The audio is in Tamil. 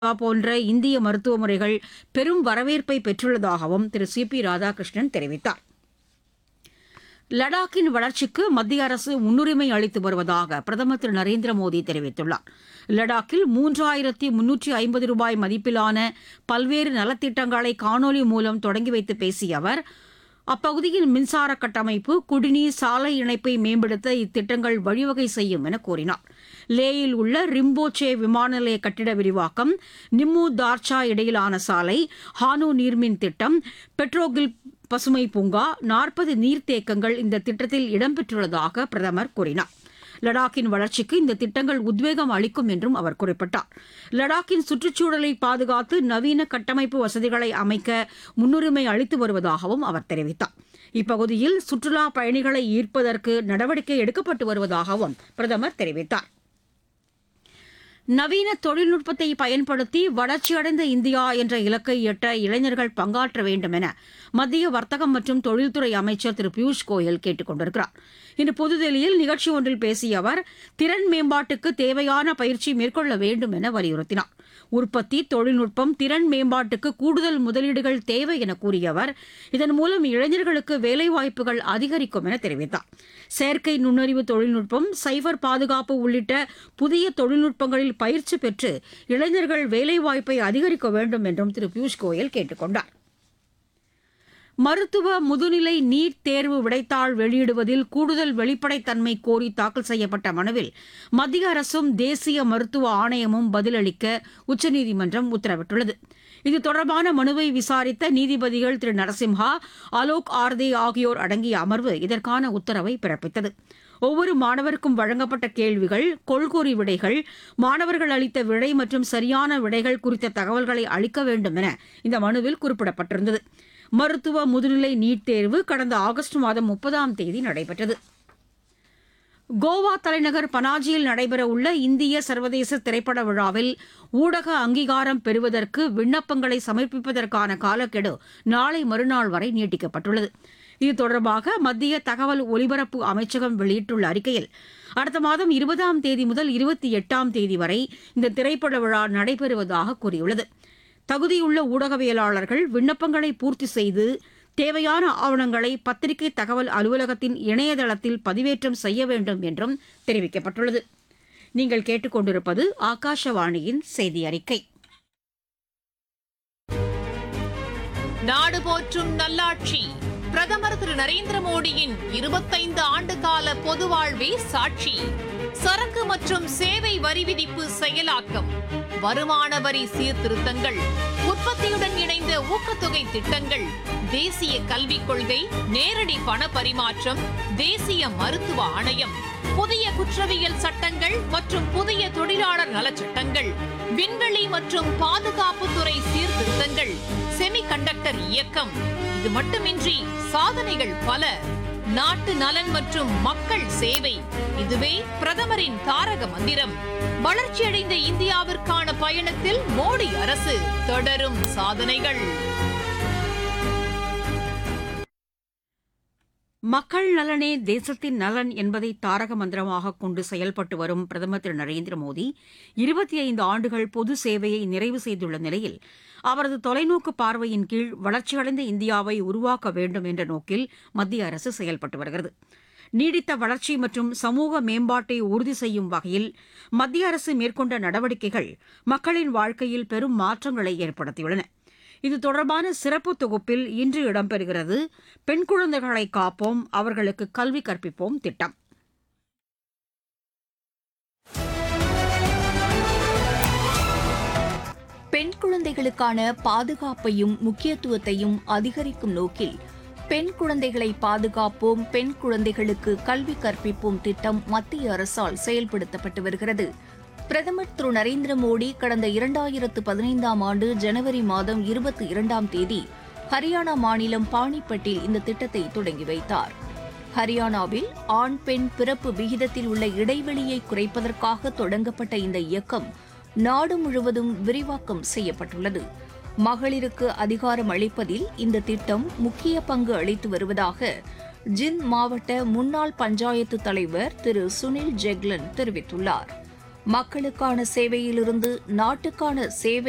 போன்ற இந்திய மருத்துவ முறைகள் பெரும் வரவேற்பை பெற்றுள்ளதாகவும் திரு சி பி ராதாகிருஷ்ணன் தெரிவித்தார் லடாக்கின் வளர்ச்சிக்கு மத்திய அரசு முன்னுரிமை அளித்து வருவதாக பிரதமர் திரு நரேந்திர மோடி தெரிவித்துள்ளார் லடாக்கில் மூன்றாயிரத்தி முன்னூற்றி ஐம்பது ரூபாய் மதிப்பிலான பல்வேறு நலத்திட்டங்களை காணொலி மூலம் தொடங்கி வைத்து பேசிய அவர் அப்பகுதியின் மின்சார கட்டமைப்பு குடிநீர் சாலை இணைப்பை மேம்படுத்த இத்திட்டங்கள் வழிவகை செய்யும் என கூறினார் லேயில் உள்ள ரிம்போச்சே விமான நிலைய கட்டிட விரிவாக்கம் நிம்மு தார்ச்சா இடையிலான சாலை ஹானு நீர்மின் திட்டம் பெட்ரோகில் பசுமை பூங்கா நாற்பது நீர்த்தேக்கங்கள் இந்த திட்டத்தில் இடம்பெற்றுள்ளதாக பிரதமர் கூறினார் லடாக்கின் வளர்ச்சிக்கு இந்த திட்டங்கள் உத்வேகம் அளிக்கும் என்றும் அவர் குறிப்பிட்டார் லடாக்கின் சுற்றுச்சூழலை பாதுகாத்து நவீன கட்டமைப்பு வசதிகளை அமைக்க முன்னுரிமை அளித்து வருவதாகவும் அவர் தெரிவித்தார் இப்பகுதியில் சுற்றுலா பயணிகளை ஈர்ப்பதற்கு நடவடிக்கை எடுக்கப்பட்டு வருவதாகவும் பிரதமர் தெரிவித்தார் நவீன தொழில்நுட்பத்தை பயன்படுத்தி வளர்ச்சியடைந்த இந்தியா என்ற இலக்கை எட்ட இளைஞர்கள் பங்காற்ற வேண்டும் என மத்திய வர்த்தகம் மற்றும் தொழில்துறை அமைச்சர் திரு பியூஷ் கோயல் கேட்டுக் கொண்டிருக்கிறார் இன்று புதுதில்லியில் நிகழ்ச்சி ஒன்றில் பேசிய அவர் திறன் மேம்பாட்டுக்கு தேவையான பயிற்சி மேற்கொள்ள வேண்டும் என வலியுறுத்தினார் உற்பத்தி தொழில்நுட்பம் திறன் மேம்பாட்டுக்கு கூடுதல் முதலீடுகள் தேவை என கூறிய அவர் இதன் மூலம் இளைஞர்களுக்கு வேலைவாய்ப்புகள் அதிகரிக்கும் என தெரிவித்தார் செயற்கை நுண்ணறிவு தொழில்நுட்பம் சைபர் பாதுகாப்பு உள்ளிட்ட புதிய தொழில்நுட்பங்களில் பயிற்சி பெற்று இளைஞர்கள் வேலைவாய்ப்பை அதிகரிக்க வேண்டும் என்றும் திரு பியூஷ் கோயல் கேட்டுக் கொண்டார் மருத்துவ முதுநிலை நீட் தேர்வு விடைத்தாள் வெளியிடுவதில் கூடுதல் வெளிப்படைத்தன்மை கோரி தாக்கல் செய்யப்பட்ட மனுவில் மத்திய அரசும் தேசிய மருத்துவ ஆணையமும் பதிலளிக்க உச்சநீதிமன்றம் உத்தரவிட்டுள்ளது இது தொடர்பான மனுவை விசாரித்த நீதிபதிகள் திரு நரசிம்ஹா அலோக் ஆர்தே ஆகியோர் அடங்கிய அமர்வு இதற்கான உத்தரவை பிறப்பித்தது ஒவ்வொரு மாணவருக்கும் வழங்கப்பட்ட கேள்விகள் கொள்கூறி விடைகள் மாணவர்கள் அளித்த விடை மற்றும் சரியான விடைகள் குறித்த தகவல்களை அளிக்க வேண்டும் என இந்த மனுவில் குறிப்பிடப்பட்டிருந்தது மருத்துவ முதுநிலை நீட் தேர்வு கடந்த ஆகஸ்ட் மாதம் முப்பதாம் தேதி நடைபெற்றது கோவா தலைநகர் பனாஜியில் நடைபெறவுள்ள இந்திய சர்வதேச திரைப்பட விழாவில் ஊடக அங்கீகாரம் பெறுவதற்கு விண்ணப்பங்களை சமர்ப்பிப்பதற்கான காலக்கெடு நாளை மறுநாள் வரை நீட்டிக்கப்பட்டுள்ளது இது தொடர்பாக மத்திய தகவல் ஒலிபரப்பு அமைச்சகம் வெளியிட்டுள்ள அறிக்கையில் அடுத்த மாதம் இருபதாம் தேதி முதல் இருபத்தி எட்டாம் தேதி வரை இந்த திரைப்பட விழா நடைபெறுவதாக கூறியுள்ளது தகுதியுள்ள ஊடகவியலாளர்கள் விண்ணப்பங்களை பூர்த்தி செய்து தேவையான ஆவணங்களை பத்திரிகை தகவல் அலுவலகத்தின் இணையதளத்தில் பதிவேற்றம் செய்ய வேண்டும் என்றும் தெரிவிக்கப்பட்டுள்ளது நீங்கள் கேட்டுக்கொண்டிருப்பது ஆகாஷவாணியின் செய்தி அறிக்கை நாடு போற்றும் நல்லாட்சி பிரதமர் திரு நரேந்திர மோடியின் இருபத்தைந்து ஆண்டு கால பொது வாழ்வே சாட்சி சரக்கு மற்றும் சேவை வரி விதிப்பு செயலாக்கம் வருமான வரி சீர்திருத்தங்கள் உற்பத்தியுடன் இணைந்த ஊக்கத்தொகை திட்டங்கள் தேசிய கல்விக் கொள்கை நேரடி பண பரிமாற்றம் தேசிய மருத்துவ ஆணையம் புதிய குற்றவியல் சட்டங்கள் மற்றும் புதிய தொழிலாளர் நலச்சட்டங்கள் விண்வெளி மற்றும் பாதுகாப்புத்துறை சீர்திருத்தங்கள் செமிகண்டக்டர் இயக்கம் இது மட்டுமின்றி சாதனைகள் பல நாட்டு நலன் மற்றும் மக்கள் சேவை இதுவே பிரதமரின் தாரக மந்திரம் வளர்ச்சியடைந்த இந்தியாவிற்கான பயணத்தில் மோடி அரசு தொடரும் சாதனைகள் மக்கள் நலனே தேசத்தின் நலன் என்பதை தாரக மந்திரமாக கொண்டு செயல்பட்டு வரும் பிரதமர் திரு நரேந்திர மோடி இருபத்தி ஐந்து ஆண்டுகள் பொது சேவையை நிறைவு செய்துள்ள நிலையில் அவரது தொலைநோக்கு பார்வையின் கீழ் வளர்ச்சியடைந்த இந்தியாவை உருவாக்க வேண்டும் என்ற நோக்கில் மத்திய அரசு செயல்பட்டு வருகிறது நீடித்த வளர்ச்சி மற்றும் சமூக மேம்பாட்டை உறுதி செய்யும் வகையில் மத்திய அரசு மேற்கொண்ட நடவடிக்கைகள் மக்களின் வாழ்க்கையில் பெரும் மாற்றங்களை ஏற்படுத்தியுள்ளன இது தொடர்பான சிறப்பு தொகுப்பில் இன்று இடம்பெறுகிறது பெண் குழந்தைகளை காப்போம் அவர்களுக்கு கல்வி கற்பிப்போம் திட்டம் பெண் குழந்தைகளுக்கான பாதுகாப்பையும் முக்கியத்துவத்தையும் அதிகரிக்கும் நோக்கில் பெண் குழந்தைகளை பாதுகாப்போம் பெண் குழந்தைகளுக்கு கல்வி கற்பிப்போம் திட்டம் மத்திய அரசால் செயல்படுத்தப்பட்டு வருகிறது பிரதமர் திரு நரேந்திர மோடி கடந்த இரண்டாயிரத்து பதினைந்தாம் ஆண்டு ஜனவரி மாதம் இருபத்தி இரண்டாம் தேதி ஹரியானா மாநிலம் பாணிப்பட்டில் இந்த திட்டத்தை தொடங்கி வைத்தார் ஹரியானாவில் ஆண் பெண் பிறப்பு விகிதத்தில் உள்ள இடைவெளியை குறைப்பதற்காக தொடங்கப்பட்ட இந்த இயக்கம் நாடு முழுவதும் விரிவாக்கம் செய்யப்பட்டுள்ளது மகளிருக்கு அதிகாரம் அளிப்பதில் இந்த திட்டம் முக்கிய பங்கு அளித்து வருவதாக ஜிந்த் மாவட்ட முன்னாள் பஞ்சாயத்து தலைவர் திரு சுனில் ஜெக்லன் தெரிவித்துள்ளார் மக்களுக்கான சேவையிலிருந்து நாட்டுக்கான சேவை